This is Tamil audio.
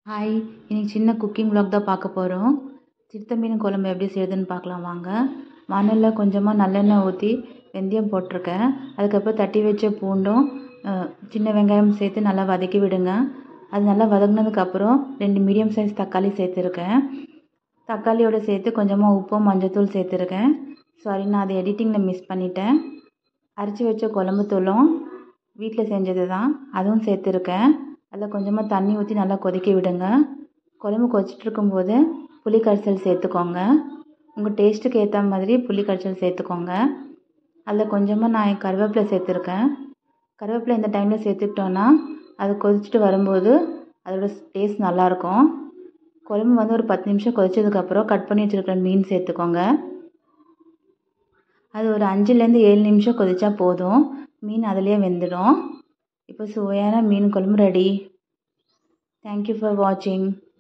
ஹாய் இன்னைக்கு சின்ன குக்கிங் vlog தான் பார்க்க போகிறோம் சித்த மீன் குழம்பு எப்படி செய்யுதுன்னு பார்க்கலாம் வாங்க வானலில் கொஞ்சமாக நல்லெண்ணெய் ஊற்றி வெந்தயம் போட்டிருக்கேன் அதுக்கப்புறம் தட்டி வச்ச பூண்டும் அஹ், சின்ன வெங்காயம் சேர்த்து நல்லா வதக்கி விடுங்க அது நல்லா வதங்கினதுக்கப்புறம் ரெண்டு மீடியம் சைஸ் தக்காளி சேர்த்துருக்கேன் தக்காளியோட சேர்த்து கொஞ்சமாக உப்பும் மஞ்சத்தூள் சேர்த்துருக்கேன் சாரி நான் அதை எடிட்டிங்கில் மிஸ் பண்ணிட்டேன் அரைச்சி வச்ச குழம்பு தூளும் வீட்டில் செஞ்சது தான் அதுவும் சேர்த்துருக்கேன் அதில் கொஞ்சமாக தண்ணி ஊற்றி நல்லா கொதிக்க விடுங்க குழம்பு கொதிச்சிட்டு இருக்கும்போது புளி கரைசல் சேர்த்துக்கோங்க உங்கள் டேஸ்ட்டுக்கு ஏற்ற மாதிரி புளி கரைசல் சேர்த்துக்கோங்க அதில் கொஞ்சமாக நான் கருவேப்பிலை சேர்த்துருக்கேன் கருவேப்பிலை இந்த டைமில் சேர்த்துக்கிட்டோன்னா அது கொதிச்சுட்டு வரும்போது அதோட டேஸ்ட் நல்லாயிருக்கும் குழம்பு வந்து ஒரு பத்து நிமிஷம் கொதிச்சதுக்கப்புறம் கட் பண்ணி வச்சுருக்கிற மீன் சேர்த்துக்கோங்க அது ஒரு அஞ்சுலேருந்து ஏழு நிமிஷம் கொதிச்சா போதும் மீன் அதிலே வெந்துடும் இப்போ சுவையான மீன் குழம்பு ரெடி தேங்க்யூ ஃபார் வாட்சிங்